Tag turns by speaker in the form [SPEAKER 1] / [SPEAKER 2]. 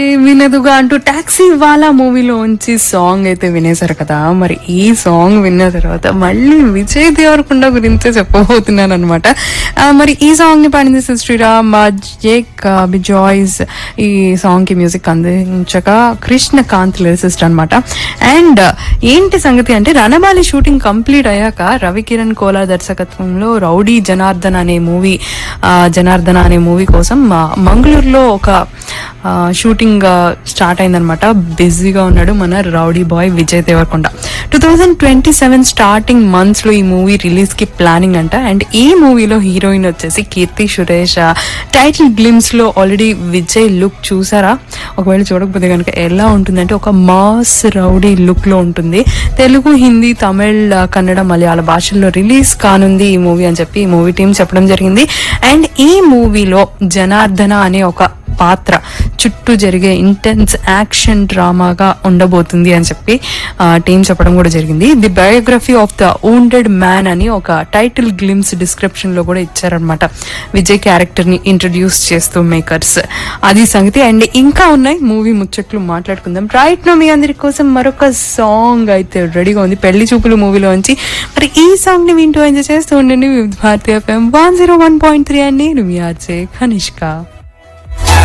[SPEAKER 1] వినదుగా అంటూ టాక్సీ వాలా మూవీలో ఉంచి సాంగ్ అయితే వినేశారు కదా మరి ఈ సాంగ్ విన్న తర్వాత మళ్ళీ విజయ్ దేవరకొండ గురించే చెప్పబోతున్నాను అనమాట మరి ఈ సాంగ్ ని పాడింది శ్రీరామ్ జేక్ బిజాయ్స్ ఈ సాంగ్ కి మ్యూజిక్ అందించగా కృష్ణకాంత్ లిరిసిస్ట్ అనమాట అండ్ ఏంటి సంగతి అంటే రణబాలి షూటింగ్ కంప్లీట్ అయ్యాక రవికిరణ్ కోలా దర్శకత్వంలో రౌడీ జనార్దన్ అనే మూవీ జనార్దన అనే మూవీ కోసం ఆ, మంగళూరులో ఒక ఆ, షూటింగ్ ఆ, స్టార్ట్ అయిందనమాట బిజీగా ఉన్నాడు మన rowdy boy Vijay Devarakonda two thousand twenty seven starting months లో ఈ మూవీ రిలీజ్ కి ప్లానింగ్ అంట అండ్ ఈ మూవీలో హీరోయిన్ వచ్చేసి కీర్తి సురేష్ ఆ, టైటిల్ గ్లిమ్స్ లో ఆల్రెడీ విజయ్ లుక్ చూసారా ఒకవేళ చూడకపోతే కనుక ఎలా ఉంటుందంటే ఒక మాస్ రౌడీ లుక్ లో ఉంటుంది తెలుగు హిందీ తమిళ్ ఆ, కన్నడ మలయాళ భాషల్లో రిలీజ్ కానుంది ఈ మూవీ అని చెప్పి ఈ మూవీ టీం చెప్పడం జరిగింది అండ్ ఈ మూవీలో జనార్దన అనే ఒక పాత్ర చుట్టూ జరిగే ఇంటెన్స్ యాక్షన్ డ్రామాగా ఉండబోతుంది అని చెప్పి టీం చెప్పడం కూడా జరిగింది the biography of the wounded man అని ఒక టైటిల్ గ్లిమ్స్ డిస్క్రిప్షన్ లో కూడా ఇచ్చారనమాట విజయ్ క్యారెక్టర్ ని ఇంట్రడ్యూస్ చేస్తూ మేకర్స్ అది సంగతి అండ్ ఇంకా ఉన్నాయి మూవీ ముచ్చట్లు మాట్లాడుకుందాం రైట్ నో మీ అందరి కోసం మరొక సాంగ్ అయితే రెడీగా ఉంది పెళ్లి చూపులు మూవీలో నుంచి మరి ఈ సాంగ్ ని వింటూ ఎంజాయ్ చేస్తూ ఉండండి Vividh Bharati FM one zero one point three అండి మీ ఆర్జే కనిష్క